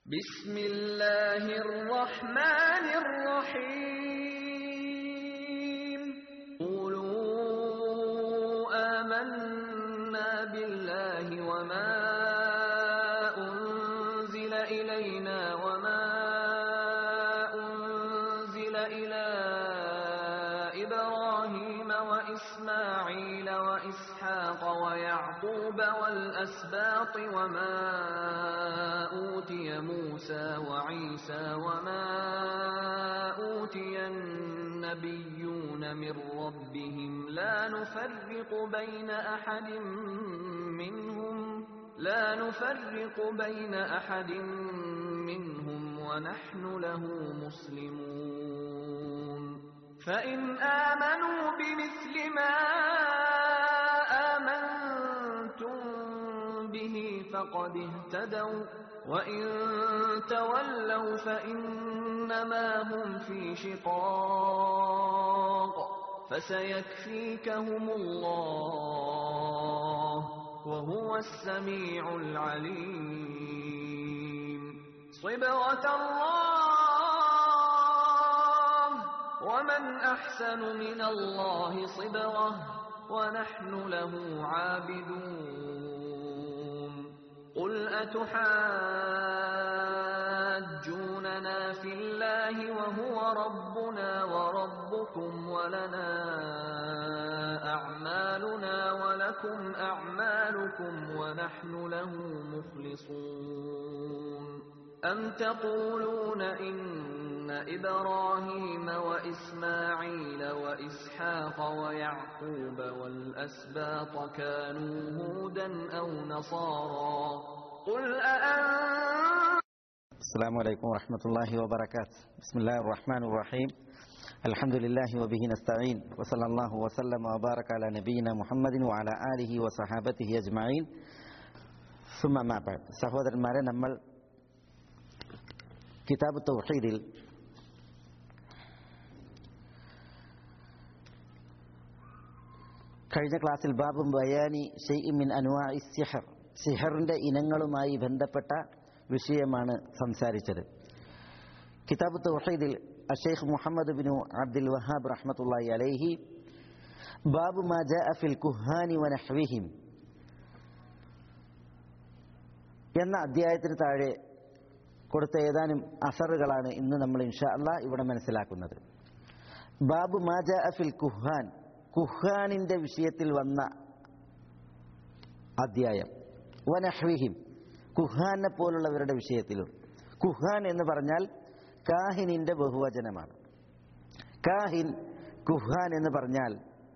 بسم الله الرحمن الرحيم قولوا آمنا بالله وما أنزل إلينا وما أنزل إلى إبراهيم وإسماعيل وإسحاق ويعقوب والأسباط وما أوتي موسى وعيسى وما أوتي النبيون من ربهم لا نفرق بين أحد منهم لا نفرق بين أحد منهم ونحن له مسلمون فإن آمنوا بمثل ما آمنتم به فقد اهتدوا وإن تولوا فإنما هم في شقاق فسيكفيكهم الله وهو السميع العليم صبغة الله ومن أحسن من الله صبغة ونحن له عابدون قل أتحاجوننا في الله وهو ربنا وربكم ولنا أعمالنا ولكم أعمالكم ونحن له مخلصون أم تقولون إن إبراهيم وإسماعيل وإسحاق ويعقوب والأسباط كانوا هودا أو نصارى قل أأنتم السلام عليكم ورحمة الله وبركاته بسم الله الرحمن الرحيم الحمد لله وبه نستعين وصلى الله وسلم وبارك على نبينا محمد وعلى آله وصحابته أجمعين ثم ما بعد സഹോദരന്മാരെ നമ്മൾ കിതാബ് തൗഹീദിൽ കഴിഞ്ഞ ക്ലാസ്സിൽ ബാബും ബയാനി ഷെയ്മിൻ അനുവായി സിഹർ സിഹറിന്റെ ഇനങ്ങളുമായി ബന്ധപ്പെട്ട വിഷയമാണ് സംസാരിച്ചത് കിതാബ് തൗഹീദിൽ അഷേഖ് മുഹമ്മദ് ബിനു അബ്ദുൽ വഹാബ് റഹ്മത്തുള്ളാഹി അലൈഹി ബാബു മാ ജാഅ ഫിൽ കുഹാനി വനഹ്വിഹിം എന്ന അധ്യായത്തിന് താഴെ കൊടുത്ത ഏതാനും അസറുകളാണ് ഇന്ന് നമ്മൾ ഇൻഷാ അല്ലാ ഇവിടെ മനസ്സിലാക്കുന്നത് ബാബു മാ ജാഅ ഫിൽ കുഹാൻ കുഹാനിന്റെ വിഷയത്തിൽ വന്ന അധ്യായം വനഹ്വിഹിം കുഹാനെ പോലുള്ളവരുടെ വിഷയത്തിലും കുഹാൻ എന്ന് പറഞ്ഞാൽ കാഹിനിന്റെ ബഹുവചനമാണ് കാഹിൻ കുഹാൻ എന്ന് പറഞ്ഞാൽ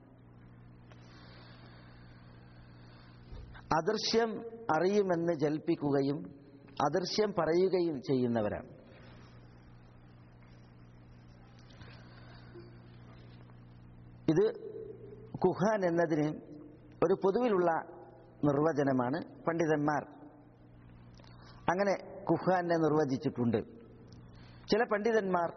അദൃശ്യം അറിയുമെന്ന് ജൽപ്പിക്കുകയും അദൃശ്യം പറയുകയും ചെയ്യുന്നവരാണ് ഇത് കുഹാൻ എന്നതിന് ഒരു പൊതുവിലുള്ള നിർവചനമാണ് പണ്ഡിതന്മാർ അങ്ങനെ കുഹാനെ നിർവചിച്ചിട്ടുണ്ട് ചില പണ്ഡിതന്മാർ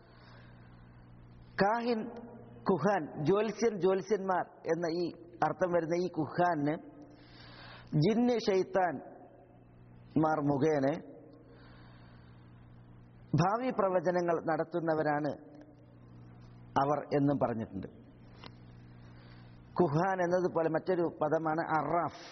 കാഹിൻ കുഹാൻ ജ്യോത്സ്യൻ ജ്യോത്സ്യന്മാർ എന്ന ഈ അർത്ഥം വരുന്ന ഈ കുഹാന് ജിന്ന് ഷെയ്ത്താൻ മാർ മുഖേന ഭാവി പ്രവചനങ്ങൾ നടത്തുന്നവരാണ് അവർ എന്നും പറഞ്ഞിട്ടുണ്ട് കുഹാൻ എന്നതുപോലെ മറ്റൊരു പദമാണ് അറാഫ്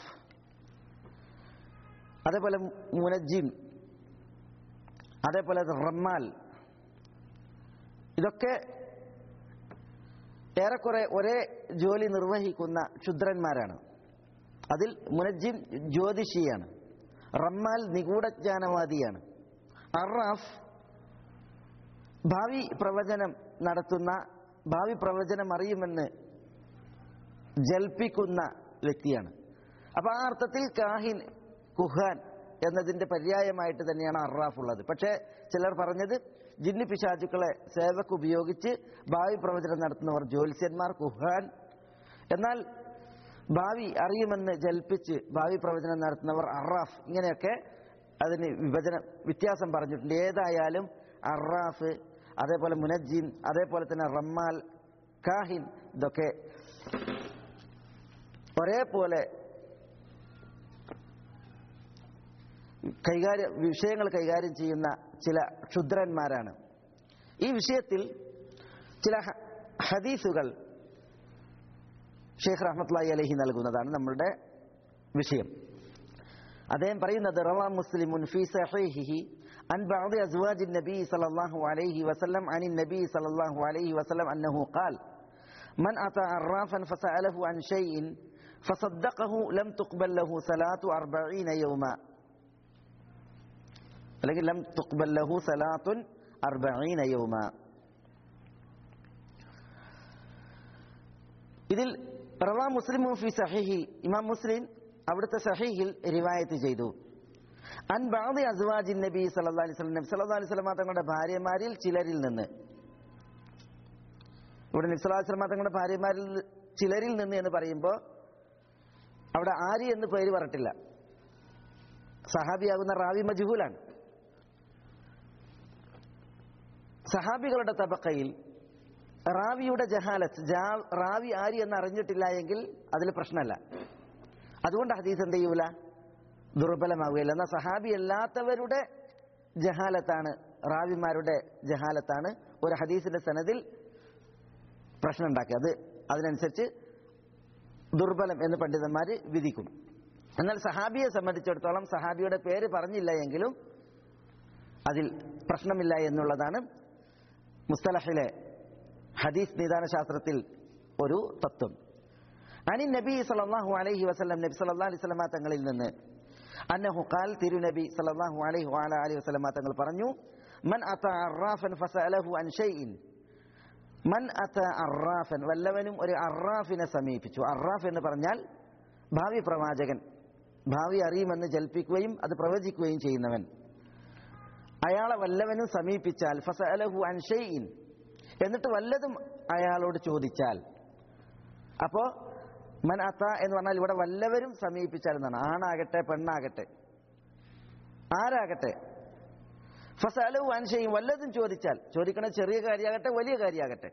അതേപോലെ മുനജിം അതേപോലെ റമ്മാൽ ഇതൊക്കെ ഏറെക്കുറെ ഒരേ ജോലി നിർവഹിക്കുന്ന ക്ഷുദ്രന്മാരാണ് അതിൽ മുനജിം ജ്യോതിഷിയാണ് റമ്മാൽ നിഗൂഢജ്ഞാനവാദിയാണ് അറാഫ് ഭാവി പ്രവചനം നടത്തുന്ന ഭാവി പ്രവചനം അറിയുമെന്ന് ജൽപ്പിക്കുന്ന വ്യക്തിയാണ് അപ്പൊ ആ അർത്ഥത്തിൽ കാഹിൻ കുഹാൻ എന്നതിന്റെ പര്യായമായിട്ട് തന്നെയാണ് അറാഫ് ഉള്ളത് പക്ഷേ ചിലർ പറഞ്ഞത് ജിന്നി പിശാചുക്കളെ സേവക്ക് ഉപയോഗിച്ച് ഭാവി പ്രവചനം നടത്തുന്നവർ ജ്യോത്സ്യന്മാർ കുഹാൻ എന്നാൽ ഭാവി അറിയുമെന്ന് ജൽപ്പിച്ച് ഭാവി പ്രവചനം നടത്തുന്നവർ അറാഫ് ഇങ്ങനെയൊക്കെ അതിന് വിഭജനം വ്യത്യാസം പറഞ്ഞിട്ടുണ്ട് ഏതായാലും അറാഫ് അതേപോലെ മുനജീൻ അതേപോലെ തന്നെ റമ്മാൽ കാഹിൻ ഇതൊക്കെ ഒരേപോലെ കൈകാര്യ വിഷയങ്ങൾ കൈകാര്യം ചെയ്യുന്ന ചില ക്ഷുദ്രന്മാരാണ് ഈ വിഷയത്തിൽ ചില ഹ- ഹദീസുകൾ ഷെയ്ഖ് റഹ്മത്ലായി അലഹി നൽകുന്നതാണ് നമ്മളുടെ വിഷയം അദ്ദേഹം പറയുന്നത് റവാ മുസ്ലിമുൻ ഫി സഹീഹിഹി عن بعض أزواج النبي صلى الله عليه وسلم عن النبي صلى الله عليه وسلم أنه قال من أتى عرافا فسأله عن شيء فصدقه لم تقبل له صلاة أربعين يوما لكن لم تقبل له صلاة أربعين يوما ഇതിൽ റവാ മുസ്ലിം ഫി സഹീഹി ഇമാം മുസ്ലിം അവിടുത്തെ സഹീഹിൽ റിവായത്ത് ചെയ്തു അൻ ബാദി അസ്വാജിൻ നബി സല്ലല്ലാഹു അലൈഹി വസല്ലം നബി സല്ലല്ലാഹു അലൈഹി വസല്ലം തങ്ങളുടെ ഭാര്യമാരിൽ ചിലരിൽ നിന്ന് ഇവിടെ നബി സല്ലല്ലാഹു അലൈഹി വസല്ലം തങ്ങളുടെ ഭാര്യമാരിൽ ചിലരിൽ നിന്ന് എന്ന് പറയുമ്പോൾ അവിടെ ആരി എന്ന് പേര് പറഞ്ഞിട്ടില്ല സഹാബിയാകുന്ന റാവി മജ്ഹൂലാണ് സഹാബികളുടെ തബക്കയിൽ റാവിയുടെ ജഹാലത്ത് ജാ- റാവി ആരി എന്ന് അറിഞ്ഞിട്ടില്ല എങ്കിൽ അതിൽ പ്രശ്നമല്ല അതുകൊണ്ട് ഹദീസ് എന്ത് ചെയ്യൂല ദുർബലമാവുകയില്ല എന്നാൽ സഹാബി അല്ലാത്തവരുടെ ജഹാലത്താണ് റാവിമാരുടെ ജഹാലത്താണ് ഒരു ഹദീസിന്റെ സനദിൽ പ്രശ്നം ഉണ്ടാക്കുക അത് അതിനനുസരിച്ച് ദുർബലം എന്ന് പണ്ഡിതന്മാർ വിധിക്കും എന്നാൽ സഹാബിയെ സംബന്ധിച്ചിടത്തോളം സഹാബിയുടെ പേര് പറഞ്ഞില്ല എങ്കിലും അതിൽ പ്രശ്നമില്ല എന്നുള്ളതാണ് മുസ്തലഹിലെ ഹദീസ് നിദാന ശാസ്ത്രത്തിൽ ഒരു തത്വം അനി നബി സല്ലല്ലാഹു അലൈഹി വസല്ലം നബി സല്ലല്ലാഹു അലൈഹി വസല്ലമ തങ്ങളിൽ നിന്ന് അന്നഹു ഖാൽ തിരുനബി സല്ലല്ലാഹു അലൈഹി വഅല അലിഹി വസല്ലമ തങ്ങൾ പറഞ്ഞു മൻ അത അറാഫൻ ഫസഅലഹു അൻ ഷൈഇൻ മൻ അത അറാഫൻ വല്ലവനും ഒരു അറാഫിനെ സമീപിച്ചു അറാഫ് എന്ന് പറഞ്ഞാൽ ഭാവി പ്രവാചകൻ ഭാവി അറിയുമെന്ന് ജൽപ്പിക്കുകയും അത് പ്രവചിക്കുകയും ചെയ്യുന്നവൻ അയാളെ വല്ലവനും സമീപിച്ചാൽ ഫസഅലഹു അൻ ഷൈഇൻ എന്നിട്ട് വല്ലതും അയാളോട് ചോദിച്ചാൽ അപ്പോ മൻ അത്ത എന്ന് പറഞ്ഞാൽ ഇവിടെ വല്ലവരും സമീപിച്ചാൽ എന്നാണ് ആണാകട്ടെ പെണ്ണാകട്ടെ ആരാകട്ടെ ഫസലു അൻഷയും വല്ലതും ചോദിച്ചാൽ ചോദിക്കണ ചെറിയ കാര്യമാകട്ടെ വലിയ കാര്യമാകട്ടെ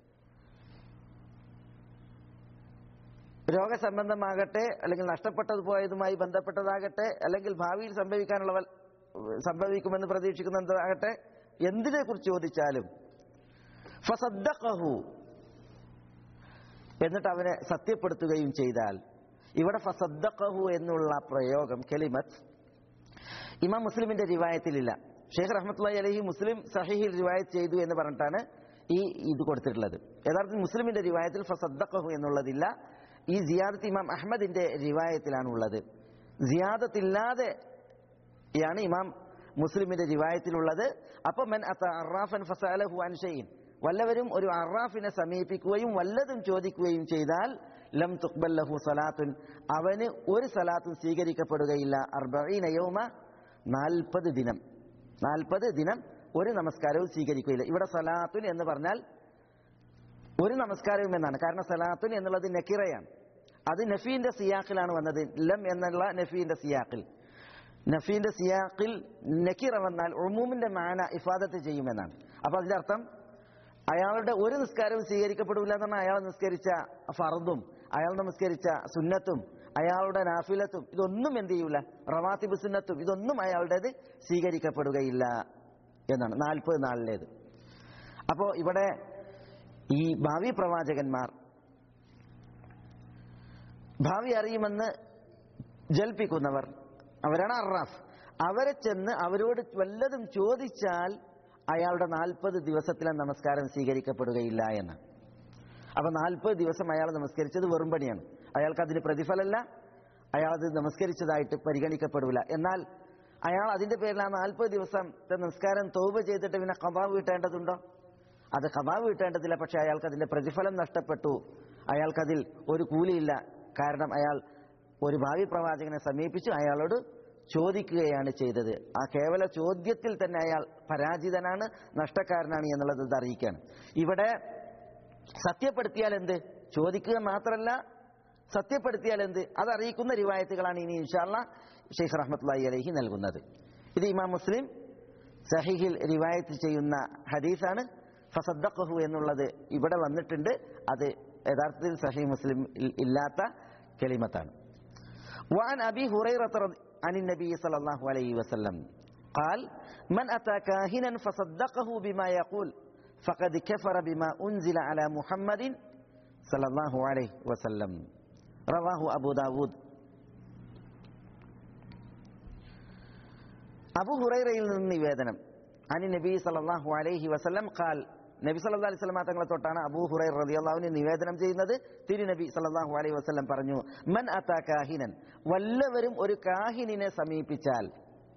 രോഗസംബന്ധമാകട്ടെ അല്ലെങ്കിൽ നഷ്ടപ്പെട്ടത് പോയതുമായി ബന്ധപ്പെട്ടതാകട്ടെ അല്ലെങ്കിൽ ഭാവിയിൽ സംഭവിക്കാനുള്ള വൽ- സംഭവിക്കുമെന്ന് പ്രതീക്ഷിക്കുന്നതാകട്ടെ എന്തിനെ കുറിച്ച് ചോദിച്ചാലും ഫസദ്ദഖഹു എന്നിട്ട് അവനെ സത്യപ്പെടുത്തുകയും ചെയ്താൽ ഇവിടെ ഫസദ്ദഖഹു എന്നുള്ള പ്രയോഗം കെലിമത്ത് ഇമാം മുസ്ലിമിന്റെ റിവായത്തിലില്ല ഷെയ്ഖ് റഹ്മത്തുള്ളി അലഹി മുസ്ലിം സഹിഹിൽ റിവായത്ത് ചെയ്തു എന്ന് പറഞ്ഞിട്ടാണ് ഈ ഇത് കൊടുത്തിട്ടുള്ളത് യഥാർത്ഥത്തിൽ മുസ്ലിമിന്റെ റിവായത്തിൽ ഫസദ്ദഖഹു എന്നുള്ളതില്ല ഈ സിയാദത്ത് ഇമാം അഹമ്മദിന്റെ റിവായത്തിലാണ് ഉള്ളത് സിയാദത്തില്ലാതെ യാണ് ഇമാം മുസ്ലിമിന്റെ റിവായത്തിലുള്ളത് അപ്പൊ മൻ അത്ത അറാഫൻ ഫസാലഹു അൻഷയിൻ വല്ലവരും ഒരു അറാഫിനെ സമീപിക്കുകയും വല്ലതും ചോദിക്കുകയും ചെയ്താൽ ലം തുക്ബൽ ലഹു സലാത്തുൻ അവന് ഒരു സലാത്തും സ്വീകരിക്കപ്പെടുകയില്ല അർബഈന യൗമ നാൽപ്പത് ദിനം നാൽപ്പത് ദിനം ഒരു നമസ്കാരവും സ്വീകരിക്കുകയില്ല ഇവിടെ സലാത്തുൻ എന്ന് പറഞ്ഞാൽ ഒരു നമസ്കാരവും എന്നാണ് കാരണം സലാത്തുൻ എന്നുള്ളത് നക്കിറയാണ് അത് നഫീന്റെ സിയാക്കിലാണ് വന്നത് ലം എന്നുള്ള നഫീന്റെ സിയാക്കിൽ നഫീന്റെ സിയാക്കിൽ നക്കിറ വന്നാൽ ഉമൂമിന്റെ മാന ഇഫാദത്ത് ചെയ്യുമെന്നാണ് അപ്പൊ അതിന്റെ അർത്ഥം അയാളുടെ ഒരു നിസ്കാരവും സ്വീകരിക്കപ്പെടില്ല എന്ന് പറഞ്ഞാൽ അയാൾ നിസ്കരിച്ച ഫർദും അയാൾ നമസ്കരിച്ച സുന്നത്തും അയാളുടെ നാഫിലത്തും ഇതൊന്നും എന്ത് ചെയ്യൂല റവാത്തിബ് സുന്നത്തും ഇതൊന്നും അയാളുടേത് സ്വീകരിക്കപ്പെടുകയില്ല എന്നാണ് നാൽപ്പത് നാളിലേത് അപ്പോ ഇവിടെ ഈ ഭാവി പ്രവാചകന്മാർ ഭാവി അറിയുമെന്ന് ജൽപ്പിക്കുന്നവർ അവരാണ് അറാഫ് അവരെ ചെന്ന് അവരോട് വല്ലതും ചോദിച്ചാൽ അയാളുടെ നാൽപ്പത് ദിവസത്തിലെ നമസ്കാരം സ്വീകരിക്കപ്പെടുകയില്ല എന്ന് അപ്പൊ നാൽപ്പത് ദിവസം അയാൾ നമസ്കരിച്ചത് വെറും പണിയാണ് അയാൾക്ക് അതിന് പ്രതിഫലമല്ല അയാൾ അത് നമസ്കരിച്ചതായിട്ട് പരിഗണിക്കപ്പെടില്ല എന്നാൽ അയാൾ അതിന്റെ പേരിൽ ആ നാൽപ്പത് ദിവസത്തെ നമസ്കാരം തോപ ചെയ്തിട്ട് പിന്നെ കബാവ് വീട്ടേണ്ടതുണ്ടോ അത് കബാവ് വീട്ടേണ്ടതില്ല പക്ഷെ അയാൾക്ക് അതിന്റെ പ്രതിഫലം നഷ്ടപ്പെട്ടു അയാൾക്കതിൽ ഒരു കൂലിയില്ല കാരണം അയാൾ ഒരു ഭാവി പ്രവാചകനെ സമീപിച്ചു അയാളോട് ചോദിക്കുകയാണ് ചെയ്തത് ആ കേവല ചോദ്യത്തിൽ തന്നെ അയാൾ പരാജിതനാണ് നഷ്ടക്കാരനാണ് എന്നുള്ളത് ഇത് അറിയിക്കുകയാണ് ഇവിടെ സത്യപ്പെടുത്തിയാൽ എന്ത് ചോദിക്കുക മാത്രമല്ല സത്യപ്പെടുത്തിയാൽ എന്ത് അത് അറിയിക്കുന്ന റിവായത്തുകളാണ് ഇനി ഇൻഷാല്ല ഷെയ്ഖ് റഹ്മത്തുള്ളി അലഹി നൽകുന്നത് ഇത് ഇമാം മുസ്ലിം സഹിഹിൽ റിവായത്ത് ചെയ്യുന്ന ഹദീസാണ് ഫസദ്ദഖഹു എന്നുള്ളത് ഇവിടെ വന്നിട്ടുണ്ട് അത് യഥാർത്ഥത്തിൽ സഹി മുസ്ലിം ഇല്ലാത്ത കെളിമത്താണ് وعن أبي هريرة رضي عن النبي صلى الله عليه وسلم قال من أتى كاهنا فصدقه بما يقول فقد كفر بما أنزل على محمد صلى الله عليه وسلم رواه أبو داود അബു ഹുറൈറയിൽ നിന്ന് നിവേദനം അനി നബി സല്ലല്ലാഹു അലൈഹി വസല്ലം ഖാൽ നബി സല്ലല്ലാഹു അലൈഹി വസല്ലം തങ്ങളെ തൊട്ടാണ് അബൂ ഹുറൈറ റളിയല്ലാഹുവിനെ നിവേദനം ചെയ്യുന്നത് തിരുനബി സല്ലല്ലാഹു അലൈഹി വസല്ലം പറഞ്ഞു മൻ അതാ കാഹിനൻ വല്ലവരും ഒരു കാഹിനിനെ സമീപിച്ചാൽ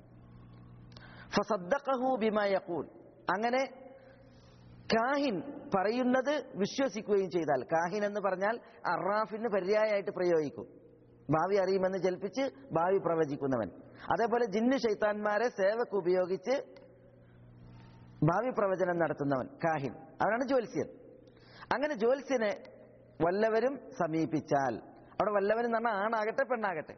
ഫസദ്ദഖഹു ബിമാ യഖൂൽ അങ്ങനെ കാഹിൻ പറയുന്നത് വിശ്വസിക്കുകയും ചെയ്താൽ കാഹിൻ എന്ന് പറഞ്ഞാൽ അറാഫിന് പര്യായമായിട്ട് പ്രയോഗിക്കും ഭാവി അറിയുമെന്ന് ജൽപ്പിച്ച് ഭാവി പ്രവചിക്കുന്നവൻ അതേപോലെ ജിന്നു ശൈത്താന്മാരെ സേവക്ക് ഉപയോഗിച്ച് ഭാവി പ്രവചനം നടത്തുന്നവൻ കാഹിൻ അവനാണ് ജ്യോത്സ്യൻ അങ്ങനെ ജ്യോത്സ്യനെ വല്ലവരും സമീപിച്ചാൽ അവിടെ വല്ലവരും എന്ന് പറഞ്ഞാൽ ആണാകട്ടെ പെണ്ണാകട്ടെ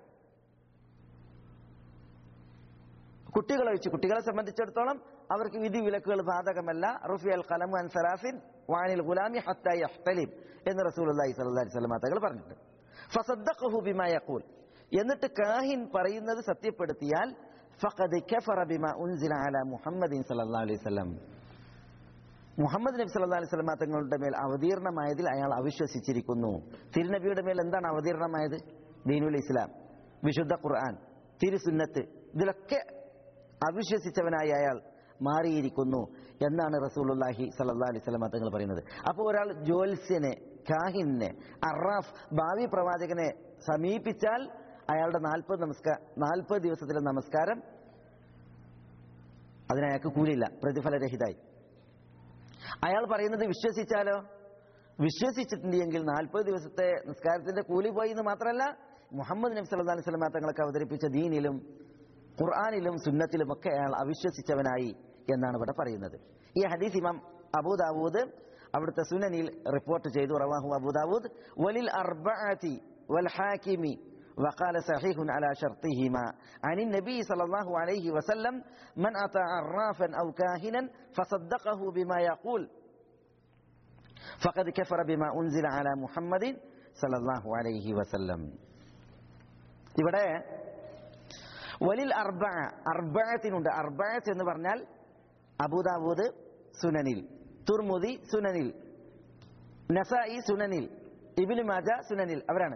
കുട്ടികളെ വെച്ച് കുട്ടികളെ സംബന്ധിച്ചിടത്തോളം അവർക്ക് വിധി വിലക്കുകൾ ബാധകമല്ല റുഫി അൽ കലമു അൻ സലാഫിൻ വാനിൽ ഗുലാമി ഹത്തായി അഹ്തലിം എന്ന് റസൂലി സല്ലി സ്വലമ തങ്ങൾ പറഞ്ഞിട്ടുണ്ട് ഫസദ്ദഖഹു ബിമാ യഖൂൽ എന്നിട്ട് കാഹിൻ പറയുന്നത് സത്യപ്പെടുത്തിയാൽ ഫഖദ് കഫറ ബിമാ ഉൻസില അലാ മുഹമ്മദിൻ സല്ലല്ലാഹു അലൈഹി വസല്ലം മുഹമ്മദ് നബി സല്ലല്ലാഹു അലൈഹി വസല്ലം തങ്ങളുടെ മേൽ അവതീർണമായതിൽ അയാൾ അവിശ്വസിച്ചിരിക്കുന്നു തിരുനബിയുടെ മേൽ എന്താണ് അവതീർണമായത് ദീനുൽ ഇസ്ലാം വിശുദ്ധ ഖുർആൻ തിരുസുന്നത്ത് ഇതിലൊക്കെ അവിശ്വസിച്ചവനായി അയാൾ മാറിയിരിക്കുന്നു എന്നാണ് റസൂലുള്ളാഹി സല്ലല്ലാഹു അലൈഹി വസല്ലം തങ്ങൾ പറയുന്നത് അപ്പോൾ ഒരാൾ ജ്യോത്സ്യനെ കാഹിനെ അറാഫ് ഭാവി പ്രവാചകനെ സമീപിച്ചാൽ അയാളുടെ നാൽപ്പത് നമസ്കാര നാൽപ്പത് ദിവസത്തിലെ നമസ്കാരം അതിനയാൾക്ക് കൂലിയില്ല പ്രതിഫലരഹിതായി അയാൾ പറയുന്നത് വിശ്വസിച്ചാലോ വിശ്വസിച്ചിട്ടുണ്ടെങ്കിൽ നാൽപ്പത് ദിവസത്തെ നിസ്കാരത്തിന്റെ കൂലി പോയി എന്ന് മാത്രമല്ല മുഹമ്മദ് നബി സല്ലല്ലാഹു അലൈഹി വസല്ലം തങ്ങൾക്ക് അവതരിപ്പിച്ച ദീനിലും ഖുർആാനിലും സുന്നത്തിലും ഒക്കെ അയാൾ അവിശ്വസിച്ചവനായി എന്നാണ് ഇവിടെ പറയുന്നത് ഈ ഹദീസ് ഇമാം അബൂദാവൂദ് അവിടുത്തെ സുനനിൽ റിപ്പോർട്ട് ചെയ്തു റവാഹു അബൂദാവൂദ് വലിൽ അർബഅതി വൽ ഹാകിമി وقال صحيح على شرطهما عن النبي صلى الله عليه وسلم من أتى عرافا أو كاهنا فصدقه بما يقول فقد كفر بما أنزل على محمد صلى الله عليه وسلم ഇവിടെ വലിൽ അർബ അർബഴത്തിനുണ്ട് അർബഴത്ത് എന്ന് പറഞ്ഞാൽ അബൂദാവൂദ് സുനനിൽ തുർമുദി സുനനിൽ നസായി സുനനിൽ ഇബിന് മാജ സുനനിൽ അവരാണ്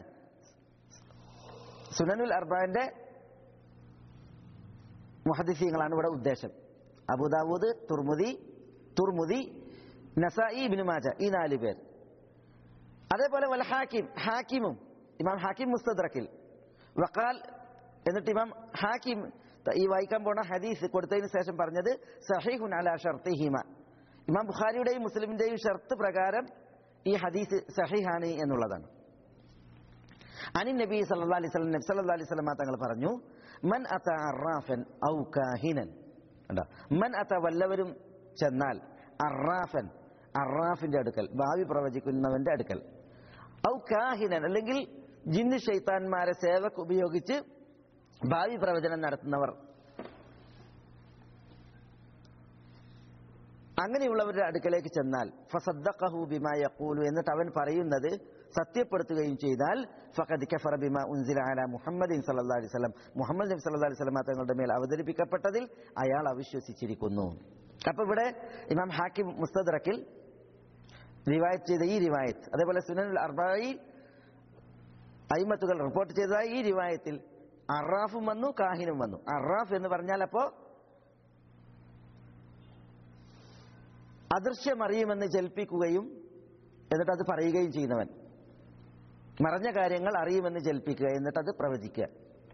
സുനനുൽ അർബാന്റെ മുഹദിസീങ്ങളാണ് ഇവിടെ ഉദ്ദേശം അബൂദാവൂദ് തുർമുദി തുർമുദി നസായി ഇബിന് മാജ ഈ നാല് പേർ അതേപോലെ വൽ ഹാക്കിം ഹാക്കിമും ഇമാം ഹാക്കിം മുസ്തദ്രക്കിൽ വക്കാൽ എന്നിട്ട് ഇമാം ഹാക്കിം ഈ വായിക്കാൻ പോണ ഹദീസ് കൊടുത്തതിന് ശേഷം പറഞ്ഞത് സഹീഹുൻ അല ഷർത്തിഹിമ ഇമാം ബുഖാരിയുടെയും മുസ്ലിമിന്റെയും ഷർത്ത് പ്രകാരം ഈ ഹദീസ് സഹീഹാണ് എന്നുള്ളതാണ് അനി നബി സല്ലല്ലാഹു അലൈഹി വസല്ലം നബി സല്ലല്ലാഹു അലൈഹി വസല്ലം തങ്ങൾ പറഞ്ഞു മൻ അത അറാഫൻ ഔ കാഹിനൻ കണ്ടോ മൻ അത വല്ലവരും ചെന്നാൽ അറാഫൻ അറാഫിന്റെ അടുക്കൽ ഭാവി പ്രവചിക്കുന്നവന്റെ അടുക്കൽ ഔ കാഹിനൻ അല്ലെങ്കിൽ ജിന്ന് ഷെയ്ത്താൻമാരെ സേവക്ക് ഉപയോഗിച്ച് ഭാവി പ്രവചനം നടത്തുന്നവർ അങ്ങനെയുള്ളവരുടെ അടുക്കലേക്ക് ചെന്നാൽ ഫസദ്ദഖഹു ബിമാ യഖൂലു എന്നിട്ട് അവൻ പറയുന്നത് സത്യപ്പെടുത്തുകയും ചെയ്താൽ ഫഖദ് കഫറ ബിമാ ഉൻസില അല മുഹമ്മദിൻ സല്ലല്ലാഹു അലൈഹി വസല്ലം മുഹമ്മദ് നബി സല്ലല്ലാഹു അലൈഹി വസല്ലം തങ്ങളുടെ മേൽ അവതരിപ്പിക്കപ്പെട്ടതിൽ അയാൾ അവിശ്വസിച്ചിരിക്കുന്നു അപ്പൊ ഇവിടെ ഇമാം ഹാക്കിം മുസ്തദ്രക്കിൽ റിവായത്ത് ചെയ്ത ഈ റിവായത്ത് അതേപോലെ സുനനുൽ അർബായി അയിമത്തുകൾ റിപ്പോർട്ട് ചെയ്തതായി ഈ റിവായത്തിൽ അറാഫും വന്നു കാഹിനും വന്നു അറാഫ് എന്ന് പറഞ്ഞാൽ അപ്പോ അദൃശ്യമറിയുമെന്ന് ജൽപ്പിക്കുകയും എന്നിട്ട് അത് പറയുകയും ചെയ്യുന്നവൻ മറഞ്ഞ കാര്യങ്ങൾ അറിയുമെന്ന് ജൽപ്പിക്കുക എന്നിട്ട് അത് പ്രവചിക്കുക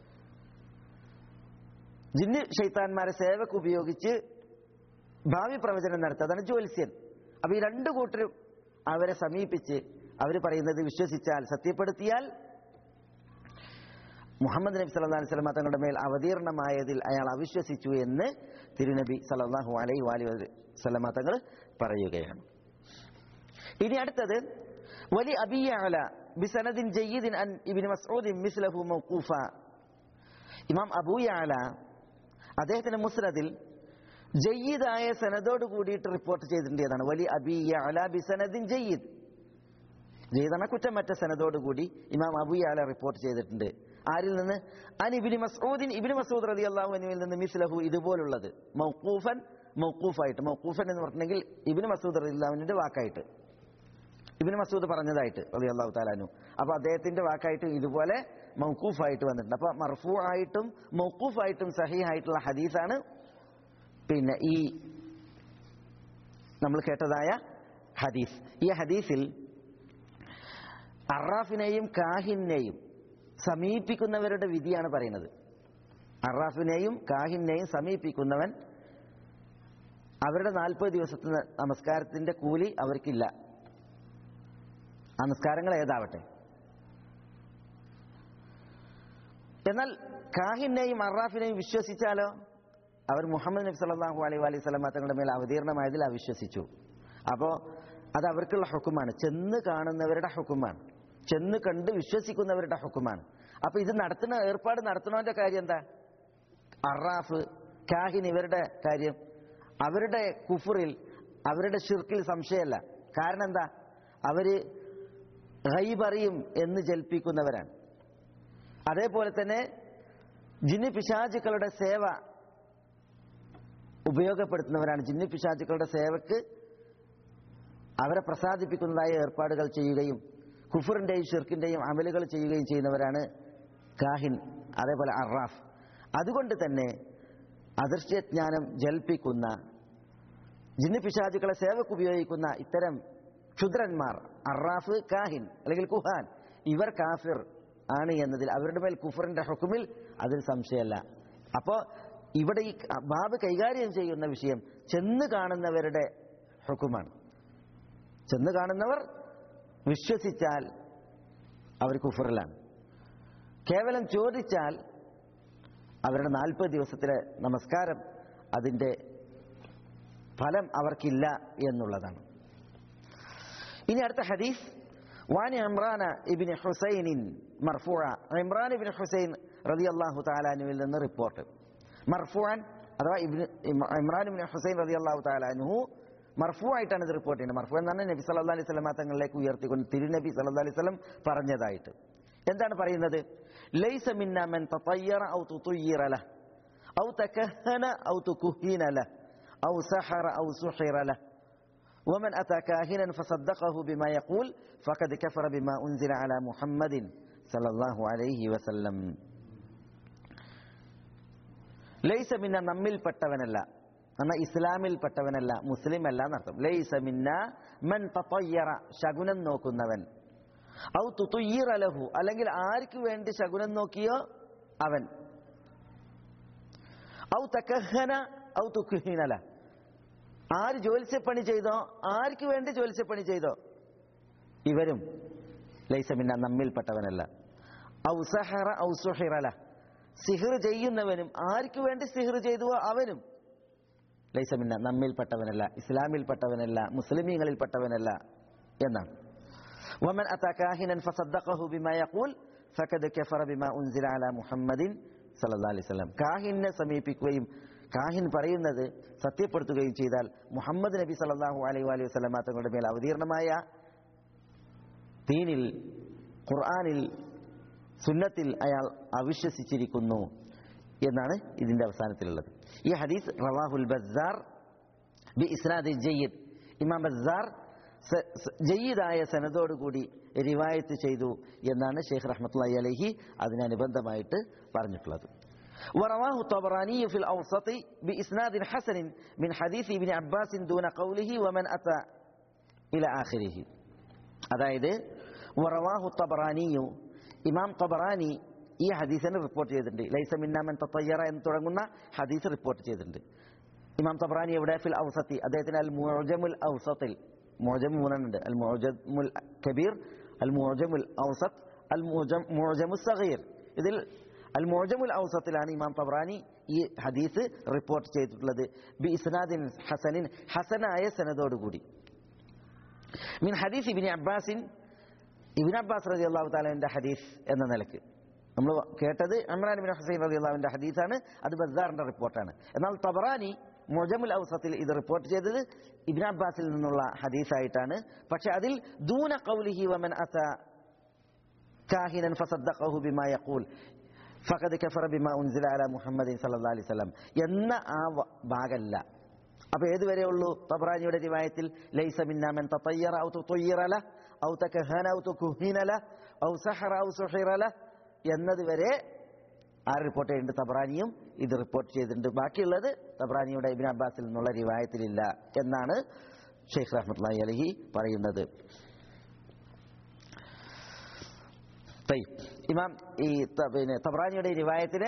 ജിന്ന് ഷെയ്ത്താന്മാരെ സേവക്ക് ഉപയോഗിച്ച് ഭാവി പ്രവചനം നടത്തുക അതാണ് ജ്യോത്സ്യൻ അപ്പൊ ഈ രണ്ടു കൂട്ടരും അവരെ സമീപിച്ച് അവർ പറയുന്നത് വിശ്വസിച്ചാൽ സത്യപ്പെടുത്തിയാൽ മുഹമ്മദ് നബി സല്ലല്ലാഹു അലൈഹി വസല്ലം തങ്ങളുടെ മേൽ അവതീർണമായതിൽ അയാൾ അവിശ്വസിച്ചു എന്ന് തിരുനബി സല്ലല്ലാഹു അലൈഹി വാലി വസല്ലമ തങ്ങൾ പറയുകയാണ് ഇനി അടുത്തത് വലി അബിയഅല ബിസനദിൻ ജയ്യിദിൻ അൻ ഇബ്നു മസ്ഊദ് മിസ്ലഹു മൗഖൂഫ ഇമാം അബൂ യഅല അദ്ദേഹത്തിന്റെ മുസ്നദിൽ ജയ്യിദായ സനദോട് കൂടിയിട്ട് റിപ്പോർട്ട് ചെയ്തിട്ടുണ്ട് ഏതാണ് വലി അബിയഅല ബിസനദിൻ ജയ്യിദ് ജയ്യിദ് എന്ന കുറ്റമറ്റ സനദോട് കൂടി ഇമാം അബൂ യഅല റിപ്പോർട്ട് ചെയ്തിട്ടുണ്ട് ആരിൽ നിന്ന് അൻ ഇബിനി മസൂദിൻ ഇബിനി മസൂദ് റതി അള്ളാഹു അനുവിൽ നിന്ന് മിസ്ലഹു ഇതുപോലുള്ളത് മൗക്കൂഫൻ മൗക്കൂഫായിട്ട് മൗക്കൂഫൻ എന്ന് പറഞ്ഞെങ്കിൽ ഇബിന് മസൂദ് റതി അള്ളാഹുവിന്റെ വാക്കായിട്ട് ഇബിന് മസൂദ് പറഞ്ഞതായിട്ട് റതി അള്ളാഹു താലാനു അപ്പൊ അദ്ദേഹത്തിന്റെ വാക്കായിട്ട് ഇതുപോലെ മൗക്കൂഫായിട്ട് വന്നിട്ടുണ്ട് അപ്പൊ മർഫൂ ആയിട്ടും മൗക്കൂഫായിട്ടും സഹിഹായിട്ടുള്ള ഹദീസാണ് പിന്നെ ഈ നമ്മൾ കേട്ടതായ ഹദീസ് ഈ ഹദീസിൽ അറാഫിനെയും കാഹിനെയും സമീപിക്കുന്നവരുടെ വിധിയാണ് പറയുന്നത് അറാഫിനെയും കാഹിനെയും സമീപിക്കുന്നവൻ അവരുടെ നാൽപ്പത് ദിവസത്തെ നമസ്കാരത്തിന്റെ കൂലി അവർക്കില്ല ആ നമസ്കാരങ്ങൾ ഏതാവട്ടെ എന്നാൽ കാഹിനെയും അറാഫിനെയും വിശ്വസിച്ചാലോ അവർ മുഹമ്മദ് നബി സല്ലല്ലാഹു അലൈഹി അലൈഹി സ്വലമ തങ്ങളുടെ മേൽ അവതീർണമായതിൽ അവിശ്വസിച്ചു അപ്പോ അത് അവർക്കുള്ള ഹുക്കുമാണ് ചെന്ന് കാണുന്നവരുടെ ഹുക്കുമാണ് ചെന്ന് കണ്ട് വിശ്വസിക്കുന്നവരുടെ ഹുക്കുമാണ് അപ്പൊ ഇത് നടത്തുന്ന ഏർപ്പാട് നടത്തണവന്റെ കാര്യം എന്താ അറാഫ് കാഹിൻ ഇവരുടെ കാര്യം അവരുടെ കുഫറിൽ അവരുടെ ഷിർക്കിൽ സംശയമല്ല കാരണം എന്താ അവര് ഹൈബറിയും എന്ന് ജൽപ്പിക്കുന്നവരാണ് അതേപോലെ തന്നെ ജിന്ന് പിശാചുക്കളുടെ സേവ ഉപയോഗപ്പെടുത്തുന്നവരാണ് ജിന്ന് പിശാചുക്കളുടെ സേവക്ക് അവരെ പ്രസാദിപ്പിക്കുന്നതായ ഏർപ്പാടുകൾ ചെയ്യുകയും കുഫറിന്റെയും ഷിർക്കിന്റെയും അമലുകൾ ചെയ്യുകയും ചെയ്യുന്നവരാണ് കാഹിൻ അതേപോലെ അറാഫ് അതുകൊണ്ട് തന്നെ അദൃശ്യജ്ഞാനം ജൽപ്പിക്കുന്ന ജിന്ന് പിശാചുക്കളെ സേവക്ക് ഉപയോഗിക്കുന്ന ഇത്തരം ക്ഷുദ്രന്മാർ അറാഫ് കാഹിൻ അല്ലെങ്കിൽ കുഹാൻ ഇവർ കാഫിർ ആണ് എന്നതിൽ അവരുടെ മേൽ കുഫറിന്റെ ഹുക്കുമിൽ അതിൽ സംശയമല്ല അപ്പോ ഇവിടെ ഈ ബാബ് കൈകാര്യം ചെയ്യുന്ന വിഷയം ചെന്ന് കാണുന്നവരുടെ ഹുക്കുമാണ് ചെന്ന് കാണുന്നവർ വിശ്വസിച്ചാൽ അവർ കുഫറിലാണ് കേവലം ചോദിച്ചാൽ അവരുടെ നാൽപ്പത് ദിവസത്തിലെ നമസ്കാരം അതിൻ്റെ ഫലം അവർക്കില്ല എന്നുള്ളതാണ് ഇനി അടുത്ത ഹദീസ് വാനി ഇമ്രാന ഇബിന് ഹുസൈനിൻ മർഫൂഅ ഇമ്രാൻ ഇബിൻ ഹുസൈൻ റളിയല്ലാഹു തആലാനുവിൽ നിന്ന് റിപ്പോർട്ട് മർഫൂഅൻ അഥവാ ഇബ്നു ഇമ്രാൻ ഇബ്നു ഹുസൈൻ റളിയല്ലാഹു തആലാനുഹു മർഫൂ ആയിട്ടാണ് ഇത് റിപ്പോർട്ട് ചെയ്യുന്നത് മർഫൂ എന്നാണ് നബി സല്ലല്ലാഹു അലൈഹി വസല്ലം തങ്ങളിലേക്ക് ഉയർത്തിക്കൊണ്ട് തിരുനബി സല്ലല്ലാഹു അലൈഹി വസല്ലം പറഞ്ഞതായിട്ട് എന്താണ് പറയുന്നത് ലൈസ മിന്ന മൻ തതയ്യറ ഔ തുതയ്യിറ ലഹ് ഔ തകഹന ഔ തുകുഹീന ലഹ് ഔ സഹറ ഔ സുഹിറ ലഹ് ومن أتى كاهنا فصدقه بما يقول فقد كفر بما أنزل على محمد صلى الله عليه وسلم ലൈസ മിന്ന നമ്മിൽപ്പെട്ടവനല്ല എന്ന ഇസ്ലാമിൽപ്പെട്ടവനല്ല മുസ്ലിം അല്ല എന്നർത്ഥം ലൈസ മിന്ന മൻ തത്തയ്യറ ശകുനം നോക്കുന്നവൻ ഔ തുതുയ്യിറ ലഹു അല്ലെങ്കിൽ ആർക്ക് വേണ്ടി ശകുനം നോക്കിയോ അവൻ ഔ തക്കഹന ഔ തുക്കുഹീനല ആര് ജ്യോത്സ്യപ്പണി ചെയ്തോ ആർക്ക് വേണ്ടി ജ്യോത്സ്യപ്പണി ചെയ്തോ ഇവരും ലൈസ മിന്ന നമ്മിൽപ്പെട്ടവനല്ല ഔ സഹറ ഔ സുഹിറല സിഹിർ ചെയ്യുന്നവനും ആർക്ക് വേണ്ടി സിഹിർ ചെയ്തുവോ അവനും ലൈസമിന്ന നമ്മിൽപ്പെട്ടവനല്ല ഇസ്ലാമിൽപ്പെട്ടവനല്ല മുസ്ലിമീങ്ങളിൽപ്പെട്ടവനല്ല എന്നാണ് ومن أتى كاهنا فصدقه بما يقول فقد كفر بما أنزل على محمد صلى الله عليه وسلم കാഹിനെ സമീപിക്കുകയും കാഹിൻ പറയുന്നത് സത്യപ്പെടുത്തുകയും ചെയ്താൽ മുഹമ്മദ് നബി സല്ലല്ലാഹു അലൈഹി വലൈഹി വസല്ലമ തങ്ങളുടെ മേൽ അവതീർണമായ ദീനിൽ ഖുർആനിൽ സുന്നത്തിൽ അയാൾ അവിശ്വസിച്ചിരിക്കുന്നു എന്നാണ് ഇതിന്റെ അവസാനത്തിലുള്ളത് ഈ ഹദീസ് റവാഹുൽ ബസാർ ബി ഇസ്നാദ് ജയ്യിദ് ഇമാം ബസാർ ജയ്യിദായ സനദോടുകൂടി റിവായത്ത് ചെയ്തു എന്നാണ് ഷെയ്ഖ് റഹ്മത്തുള്ളി അലഹി അതിനനുബന്ധമായിട്ട് പറഞ്ഞിട്ടുള്ളത് ورواه الطبراني في الأوسط بإسناد حسن من حديث ابن عباس دون قوله ومن أتى إلى آخره അതായത് വറവാഹു തബറാനിയു ഇമാം തബറാനി ഈ ഹദീസിനെ റിപ്പോർട്ട് ചെയ്തിട്ടുണ്ട് ലൈസ മിന്നാമൻ തത്തയ്യറ എന്ന് തുടങ്ങുന്ന ഹദീസ് റിപ്പോർട്ട് ചെയ്തിട്ടുണ്ട് ഇമാം തബറാനി എവിടെ ഫിൽ ഔസത്തി അദ്ദേഹത്തിന് അൽ മുഅജമുൽ ഔസത്തിൽ മുഅജം മൂന്നെണ്ണുണ്ട് അൽ മുഅജമുൽ കബീർ അൽ മുഅജമുൽ ഔസത്ത് അൽ മുഅജം മുഅജമുൽ സഗീർ ഇതിൽ അൽ മുഅജമുൽ ഔസത്തിലാണ് ഇമാം തബറാനി ഈ ഹദീസ് റിപ്പോർട്ട് ചെയ്തിട്ടുള്ളത് ബി ഇസ്നാദിൻ ഹസനിൻ ഹസനായ സനദോടുകൂടി മിൻ ഹദീസ് ഇബിൻ അബ്ബാസിൻ ഇബിൻ അബ്ബാസ് റതി അള്ളാഹു താലാവിന്റെ ഹദീസ് എന്ന നിലക്ക് നമ്മൾ കേട്ടത് ഇമ്രാൻ ബിൻ ഹുസൈൻ റതി അള്ളാഹുവിന്റെ ഹദീസാണ് അത് ബസാറിന്റെ റിപ്പോർട്ടാണ് എന്നാൽ തബറാനി മൊജമുൽ ഔസത്തിൽ ഇത് റിപ്പോർട്ട് ചെയ്തത് ഇബിൻ അബ്ബാസിൽ നിന്നുള്ള ഹദീസായിട്ടാണ് പക്ഷെ അതിൽ ദൂന കൗലിഹി വമൻ അസ കാഹിനൻ ഫസദ്ദഖഹു ബിമാ യഖൂൽ ഫഖദ് കഫറ ബിമാ ഉൻസില അലാ മുഹമ്മദിൻ സല്ലല്ലാഹു അലൈഹി വസല്ലം എന്ന ആ വ- ഭാഗമല്ല അപ്പൊ ഏതുവരെ ഉള്ളൂ തബ്രാനിയുടെ റിവായത്തിൽ ലൈസ മിന്നാ മൻ തതയ്യറ ഔ തുതയ്യറ ലഹ് ഔ തകഹന ഔ തുകുഹിന ലഹ് ഔ സഹറ ഔ സുഹിറ ലഹ് എന്നതുവരെ ആ റിപ്പോർട്ട് ചെയ്യുന്നുണ്ട് തബ്രാനിയും ഇത് റിപ്പോർട്ട് ചെയ്തിട്ടുണ്ട് ബാക്കിയുള്ളത് തബ്രാനിയുടെ ഇബിൻ അബ്ബാസിൽ നിന്നുള്ള റിവായത്തിലില്ല എന്നാണ് ഷെയ്ഖ് റഹ്മത്തുള്ളാഹി അലഹി പറയുന്നത് തയ്യ്. ഇമാം ഈ ത- പിന്നെ തബ്രാനിയുടെ ഈ റിവായത്തിന്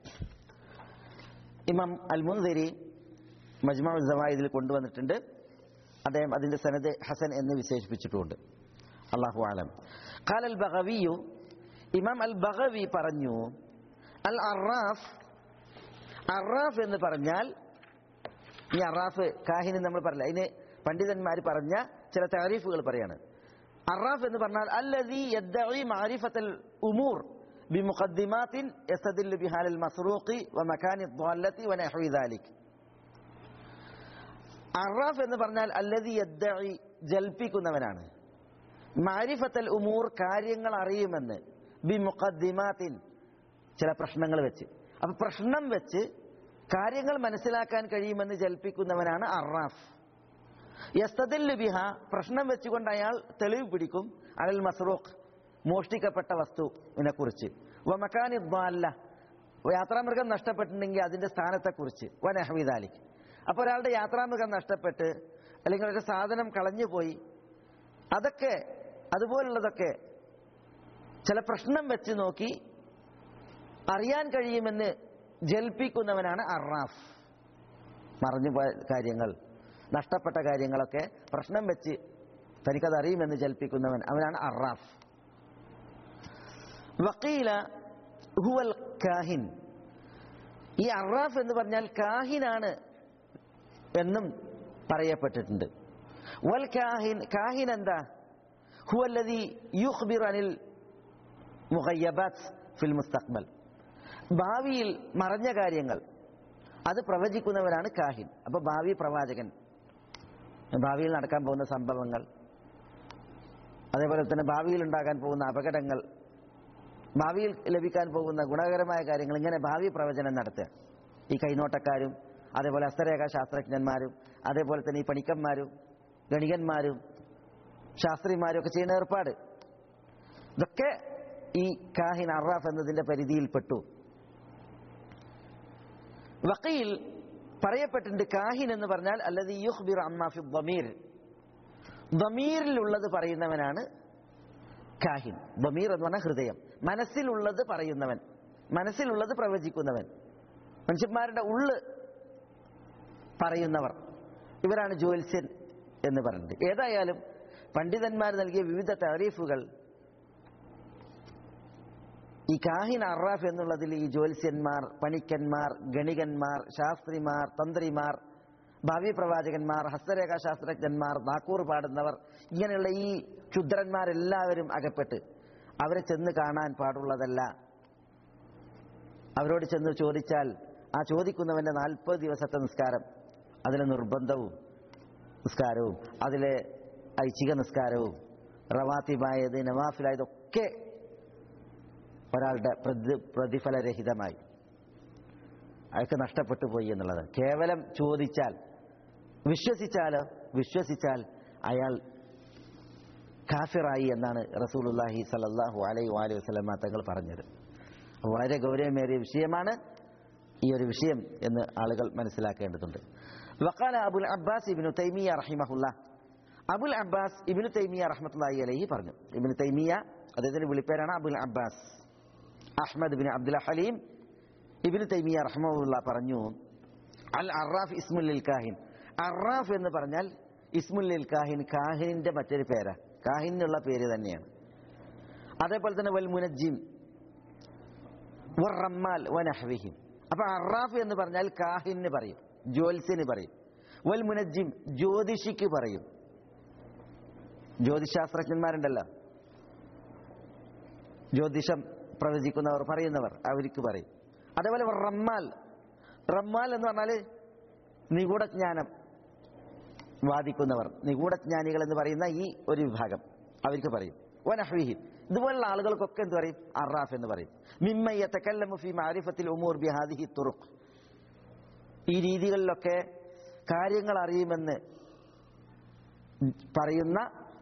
ഇമാം അൽ മുൻസിരി മജ്മു ജവായിദിൽ കൊണ്ടുവന്നിട്ടുണ്ട് അദ്ദേഹം അതിന്റെ സനദ് ഹസൻ എന്ന് വിശേഷിപ്പിച്ചിട്ടുമുണ്ട് അള്ളാഹു ആലം ഖാൽ അൽ ബഗവിയു ഇമാം അൽ ബഗവി പറഞ്ഞു അൽ അറാഫ് അറാഫ് എന്ന് പറഞ്ഞാൽ ഈ അറാഫ് കാഹിന് നമ്മൾ പറഞ്ഞില്ല അതിന് പണ്ഡിതന്മാർ പറഞ്ഞ ചില താരീഫുകൾ പറയാണ് അറാഫ് എന്ന് പറഞ്ഞാൽ അല്ലദീ യദ്ദഈ മഅരിഫത്തൽ ഉമൂർ ബിമുഖദ്ദിമാത്തിൻ യസ്തദില്ലു ബിഹാലിൽ മസ്റൂഖി വമകാനി ദ്വാല്ലത്തി വനഹ്വി ദാലിക് അറാഫ് എന്ന് പറഞ്ഞാൽ അല്ലദീ യദ്ദഈ ജൽപ്പിക്കുന്നവനാണ് മാരിഫത്തൽ ഉമൂർ കാര്യങ്ങൾ അറിയുമെന്ന് ബിമുഖദ്ദിമാത്തിൻ ചില പ്രശ്നങ്ങൾ വെച്ച് അപ്പൊ പ്രശ്നം വെച്ച് കാര്യങ്ങൾ മനസ്സിലാക്കാൻ കഴിയുമെന്ന് ജൽപ്പിക്കുന്നവനാണ് അറാഫ് യസ്തദില്ലു ബിഹ പ്രശ്നം വെച്ചുകൊണ്ട് അയാൾ തെളിവ് പിടിക്കും അലൽ മസ്റൂഖ് മോഷ്ടിക്കപ്പെട്ട വസ്തുവിനെ കുറിച്ച് വമക്കാനി ദ്വാല്ല യാത്രാമൃഗം നഷ്ടപ്പെട്ടിട്ടുണ്ടെങ്കിൽ അതിന്റെ സ്ഥാനത്തെക്കുറിച്ച് വനഹ്വിദാലിക് അപ്പൊ ഒരാളുടെ യാത്രാമൃഗം നഷ്ടപ്പെട്ട് അല്ലെങ്കിൽ ഒരു സാധനം കളഞ്ഞുപോയി അതൊക്കെ അതുപോലുള്ളതൊക്കെ ചില പ്രശ്നം വെച്ച് നോക്കി അറിയാൻ കഴിയുമെന്ന് ജൽപ്പിക്കുന്നവനാണ് അറാഫ് മറഞ്ഞുപോയ കാര്യങ്ങൾ നഷ്ടപ്പെട്ട കാര്യങ്ങളൊക്കെ പ്രശ്നം വെച്ച് തനിക്കത് അറിയുമെന്ന് ജൽപ്പിക്കുന്നവൻ അവനാണ് അറാഫ് വക്കീല ഹുവൽ കാഹിൻ ഈ അറാഫ് എന്ന് പറഞ്ഞാൽ കാഹിനാണ് എന്നും പറയപ്പെട്ടിട്ടുണ്ട് വൽ കാഹിൻ കാഹിൻ എന്താ ഹുവല്ലതി യുഖ്ബിർ അനിൽ മുഹയ്യബാത്ത് ഫിൽ മുസ്തഖ്ബൽ ഭാവിയിൽ മറഞ്ഞ കാര്യങ്ങൾ അത് പ്രവചിക്കുന്നവരാണ് കാഹിൻ അപ്പൊ ഭാവി പ്രവാചകൻ ഭാവിയിൽ നടക്കാൻ പോകുന്ന സംഭവങ്ങൾ അതേപോലെ തന്നെ ഭാവിയിൽ ഉണ്ടാകാൻ പോകുന്ന അപകടങ്ങൾ ഭാവിയിൽ ലഭിക്കാൻ പോകുന്ന ഗുണകരമായ കാര്യങ്ങൾ ഇങ്ങനെ ഭാവി പ്രവചനം നടത്തുക ഈ കൈനോട്ടക്കാരും അതേപോലെ ഹസ്തരേഖ ശാസ്ത്രജ്ഞന്മാരും അതേപോലെ തന്നെ ഈ പണിക്കന്മാരും ഗണികന്മാരും ശാസ്ത്രിമാരും ഒക്കെ ചെയ്യുന്ന ഏർപ്പാട് ഇതൊക്കെ ഈ കാഹിൻ അറാഫ് എന്നതിന്റെ പരിധിയിൽപ്പെട്ടു വക്കീൽ പറയപ്പെട്ടിട്ടുണ്ട് കാഹിൻ എന്ന് പറഞ്ഞാൽ അല്ലത് യുഹ്ബിർ അമ്മാഫി ദമീർ ദമീറിലുള്ളത് പറയുന്നവനാണ് കാഹിൻ ദമീർ എന്ന് പറഞ്ഞാൽ ഹൃദയം മനസ്സിലുള്ളത് പറയുന്നവൻ മനസ്സിലുള്ളത് പ്രവചിക്കുന്നവൻ മനുഷ്യന്മാരുടെ ഉള്ള് പറയുന്നവർ ഇവരാണ് ജ്യോത്സ്യൻ എന്ന് പറയുന്നത് ഏതായാലും പണ്ഡിതന്മാർ നൽകിയ വിവിധ താരീഫുകൾ ഈ കാഹിൻ അറാഫ് എന്നുള്ളതിൽ ഈ ജ്യോത്സ്യന്മാർ പണിക്കന്മാർ ഗണികന്മാർ ശാസ്ത്രിമാർ തന്ത്രിമാർ ഭാവി പ്രവാചകന്മാർ ഹസ്തരേഖ ശാസ്ത്രജ്ഞന്മാർ നാക്കൂർ പാടുന്നവർ ഇങ്ങനെയുള്ള ഈ ക്ഷുദ്രന്മാരെല്ലാവരും അകപ്പെട്ട് അവരെ ചെന്ന് കാണാൻ പാടുള്ളതല്ല അവരോട് ചെന്ന് ചോദിച്ചാൽ ആ ചോദിക്കുന്നവന്റെ നാൽപ്പത് ദിവസത്തെ നിസ്കാരം അതിലെ നിർബന്ധവും നിസ്കാരവും അതിലെ ഐച്ഛിക നിസ്കാരവും റവാത്തിബായത് നവാഫിലായതൊക്കെ ഒരാളുടെ പ്രതി പ്രതിഫലരഹിതമായി അയാൾക്ക് നഷ്ടപ്പെട്ടു പോയി എന്നുള്ളത് കേവലം ചോദിച്ചാൽ വിശ്വസിച്ചാലോ വിശ്വസിച്ചാൽ അയാൾ കാഫിറായി എന്നാണ് റസൂലുല്ലാഹി സലല്ലാഹു അലൈ വാലി വസ്ലമ തങ്ങൾ പറഞ്ഞത് അപ്പോൾ വളരെ ഗൗരവമേറിയ വിഷയമാണ് ഈ ഒരു വിഷയം എന്ന് ആളുകൾ മനസ്സിലാക്കേണ്ടതുണ്ട് വക്കാല അബുൽ അബ്ബാസ് ഇബിനു തൈമിയ റഹിമഹുല്ല അബുൽ അബ്ബാസ് ഇബിനു തൈമിയ റഹ്മത്തുള്ളാഹി അലൈഹി പറഞ്ഞു ഇബിനു തൈമിയ അദ്ദേഹത്തിന്റെ വിളിപ്പേരാണ് Abul Abbas Ahmad bin Abdul Halim Ibn Taymiyyah റഹ്മുള്ള പറഞ്ഞു അൽ അറാഫ് ഇസ്മുല്ലിൽ കാഹിൻ അറാഫ് എന്ന് പറഞ്ഞാൽ ഇസ്മുല്ലിൽ കാഹിൻ കാഹിനിന്റെ മറ്റൊരു പേരാ കാഹിനുള്ള പേര് തന്നെയാണ് അതേപോലെ തന്നെ വൽ മുനജിം റമ്മാൽ വനഹ്വിഹിം അപ്പൊ അറാഫ് എന്ന് പറഞ്ഞാൽ കാഹിന് പറയും ജ്യോത്സ്യന് പറയും വൽ മുനജിം ജ്യോതിഷിക്ക് പറയും ജ്യോതിശാസ്ത്രജ്ഞന്മാരുണ്ടല്ലോ ജ്യോതിഷം പ്രവചിക്കുന്നവർ പറയുന്നവർ അവർക്ക് പറയും അതേപോലെ റമ്മാൽ റമ്മാൽ എന്ന് പറഞ്ഞാൽ നിഗൂഢജ്ഞാനം വാദിക്കുന്നവർ നിഗൂഢജ്ഞാനികൾ എന്ന് പറയുന്ന ഈ ഒരു വിഭാഗം അവർക്ക് പറയും വനഹ്വിഹി ഇതുപോലുള്ള ആളുകൾക്കൊക്കെ എന്ത് പറയും അറാഫ് എന്ന് പറയും മിമ്മയ്യത്തക്കല്ലമു ഫി മാരിഫത്തിൽ ഉമൂർ ബിഹാദിഹി തുറുഖ് ഈ രീതികളിലൊക്കെ കാര്യങ്ങൾ അറിയുമെന്ന് പറയുന്ന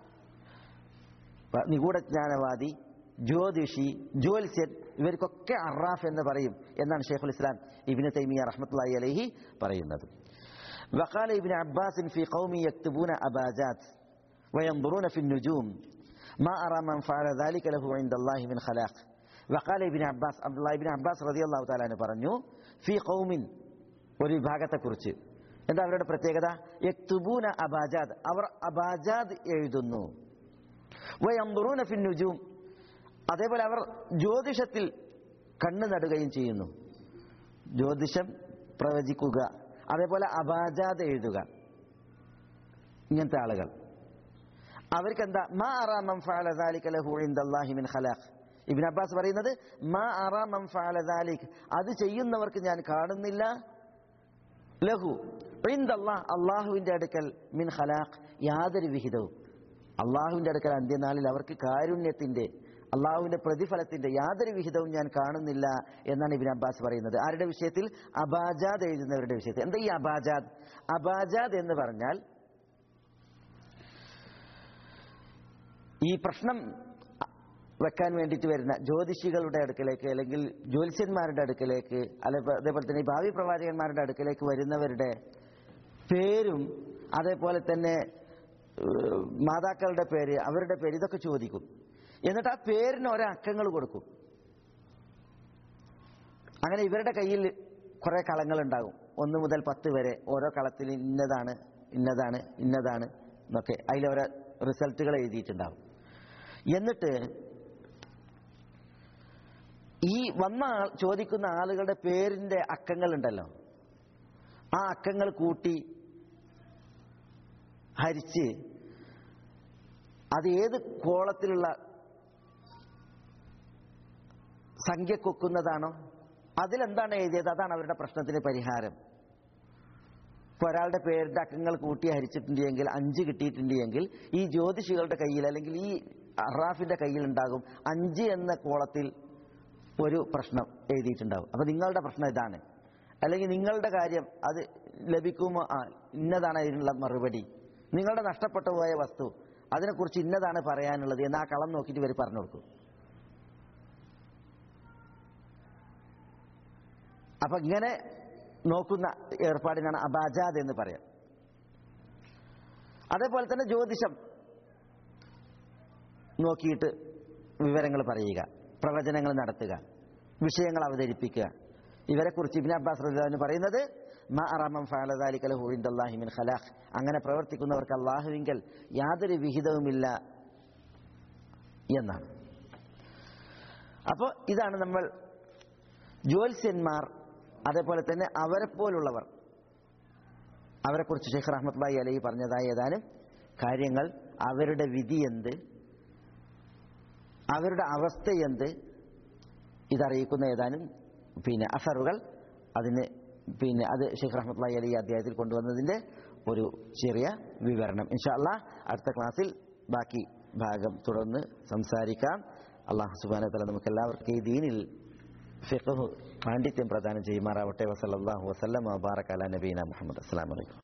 നിഗൂഢജ്ഞാനവാദി ജ്യോതിഷി ജ്യോത്സ്യൻ ഇവർക്കൊക്കെ അറാഫ് എന്ന് പറയും എന്നാണ് ഷെയ്ഖുൽ ഇസ്ലാം ഇബിന് തൈമിയ റഹ്മത്തുള്ളി അലൈഹി പറയുന്നത് وقال ابن عباس في قوم يكتبون أباجات وينظرون في النجوم ما أرى من فعل ذلك له عند الله من خلاق وقال ابن عباس عبد الله ابن عباس رضي الله تعالى عنه പറഞ്ഞു في قوم ഒരു വിഭാഗത്തെക്കുറിച്ച് എന്താ അവരുടെ പ്രത്യേകത യക്തുബൂന അബാജാദ് അവർ അബാജാദ് എഴുതുന്നു വയംബുറൂന ഫിൻ നുജൂം അതേപോലെ അവർ ജ്യോതിഷത്തിൽ കണ്ണു നടുകയും ചെയ്യുന്നു ജ്യോതിഷം പ്രവചിക്കുക അതേപോലെ അബാജാദ് എഴുതുക ഇങ്ങനത്തെ ആളുകൾ അവർക്ക് എന്താ മാ അറാമം മിൻ ഖലാഖ് ഇബിൻ അബ്ബാസ് പറയുന്നത് മാ അറാമം ഫാലദാലിക് അത് ചെയ്യുന്നവർക്ക് ഞാൻ കാണുന്നില്ല ലഹു അള്ളാഹ് അള്ളാഹുവിന്റെ അടുക്കൽ മിൻ ഖലാഖ് യാതൊരു വിഹിതവും അള്ളാഹുവിന്റെ അടുക്കൽ അന്ത്യനാളിൽ അവർക്ക് കാരുണ്യത്തിന്റെ അള്ളാഹുവിന്റെ പ്രതിഫലത്തിന്റെ യാതൊരു വിഹിതവും ഞാൻ കാണുന്നില്ല എന്നാണ് ഇബിൻ അബ്ബാസ് പറയുന്നത് ആരുടെ വിഷയത്തിൽ അബാജാദ് എഴുതുന്നവരുടെ വിഷയത്തിൽ എന്താ ഈ അബാജാദ് അബാജാദ് എന്ന് പറഞ്ഞാൽ ഈ പ്രശ്നം വെക്കാൻ വേണ്ടിയിട്ട് വരുന്ന ജ്യോതിഷികളുടെ അടുക്കലേക്ക് അല്ലെങ്കിൽ ജ്യോത്സ്യന്മാരുടെ അടുക്കലേക്ക് അല്ലെ അതേപോലെ തന്നെ ഈ ഭാവി പ്രവാചകന്മാരുടെ അടുക്കലേക്ക് വരുന്നവരുടെ പേരും അതേപോലെ തന്നെ ഏഹ്, മാതാക്കളുടെ പേര് അവരുടെ പേര് ഇതൊക്കെ ചോദിക്കും എന്നിട്ട് ആ പേരിന് ഓരോ അക്കങ്ങൾ കൊടുക്കും അങ്ങനെ ഇവരുടെ കയ്യിൽ കുറെ കളങ്ങൾ ഉണ്ടാകും ഒന്ന് മുതൽ പത്ത് വരെ ഓരോ കളത്തിൽ ഇന്നതാണ് ഇന്നതാണ് ഇന്നതാണ് എന്നൊക്കെ അതിൽ ഓരോ റിസൾട്ടുകൾ എഴുതിയിട്ടുണ്ടാവും എന്നിട്ട് ഈ വന്ന ആൾ ചോദിക്കുന്ന ആളുകളുടെ പേരിന്റെ അക്കങ്ങൾ ഉണ്ടല്ലോ ആ അക്കങ്ങൾ കൂട്ടി ഹരിച്ച് അത് ഏത് കോളത്തിലുള്ള സംഖ്യ കൊക്കുന്നതാണോ അതിലെന്താണ് എഴുതിയത് അതാണ് അവരുടെ പ്രശ്നത്തിന് പരിഹാരം ഇപ്പൊ ഒരാളുടെ പേരിന്റെ അക്കങ്ങൾ കൂട്ടി ഹരിച്ചിട്ടുണ്ടെങ്കിൽ അഞ്ച് കിട്ടിയിട്ടുണ്ടെങ്കിൽ ഈ ജ്യോതിഷികളുടെ കയ്യിൽ അല്ലെങ്കിൽ ഈ അറാഫിന്റെ കയ്യിൽ ഉണ്ടാകും അഞ്ച് എന്ന കോളത്തിൽ ഒരു പ്രശ്നം എഴുതിയിട്ടുണ്ടാവും അപ്പൊ നിങ്ങളുടെ പ്രശ്നം ഇതാണ് അല്ലെങ്കിൽ നിങ്ങളുടെ കാര്യം അത് ലഭിക്കുമോ ആ ഇന്നതാണ് അതിനുള്ള മറുപടി നിങ്ങളുടെ നഷ്ടപ്പെട്ടു പോയ വസ്തു അതിനെക്കുറിച്ച് ഇന്നതാണ് പറയാനുള്ളത് എന്ന് ആ കളം നോക്കിയിട്ട് ഇവർ പറഞ്ഞു കൊടുക്കും അപ്പൊ ഇങ്ങനെ നോക്കുന്ന ഏർപ്പാടിനാണ് അബാജാദ് എന്ന് പറയാം അതേപോലെ തന്നെ ജ്യോതിഷം നോക്കിയിട്ട് വിവരങ്ങൾ പറയുക പ്രവചനങ്ങൾ നടത്തുക വിഷയങ്ങൾ അവതരിപ്പിക്കുക ഇവരെക്കുറിച്ച് ഇബിൻ അബ്ബാസ് റഹ്ലാൻ പറയുന്നത് മാ അറാമം ഫഅലദാലിക ലഹു ഇൻദല്ലാഹി മിൻ ഖലാഖ് അങ്ങനെ പ്രവർത്തിക്കുന്നവർക്ക് അള്ളാഹുവിങ്കൽ യാതൊരു വിഹിതവുമില്ല എന്നാണ് അപ്പോൾ ഇതാണ് നമ്മൾ ജ്യോത്സ്യന്മാർ അതേപോലെ തന്നെ അവരെപ്പോലുള്ളവർ അവരെക്കുറിച്ച് ഷെയ്ഖ് റഹ്മത്ലായി അലി പറഞ്ഞതായ ഏതാനും കാര്യങ്ങൾ അവരുടെ വിധി എന്ത് അവരുടെ അവസ്ഥ എന്ത് ഇതറിയിക്കുന്ന ഏതാനും പിന്നെ അസറുകൾ അതിന് പിന്നെ അത് ഷെയ്ഖ് റഹ്മത്ലായി അലി ഈ അധ്യായത്തിൽ കൊണ്ടുവന്നതിന്റെ ഒരു ചെറിയ വിവരണം ഇൻഷാ അല്ലാ അടുത്ത ക്ലാസ്സിൽ ബാക്കി ഭാഗം തുടർന്ന് സംസാരിക്കാം അള്ളാഹു സുബാന തല നമുക്ക് എല്ലാവർക്കും ഈ ദീനിൽ ഫിഖ് പാണ്ഡിത്യം പ്രദാനം ചെയ്യുമാറാവട്ടെ വസല്ലാഹു വസ്ലം ബാറക് അല നബീന മുഹമ്മദ് അസ്സാം വലൈക്കും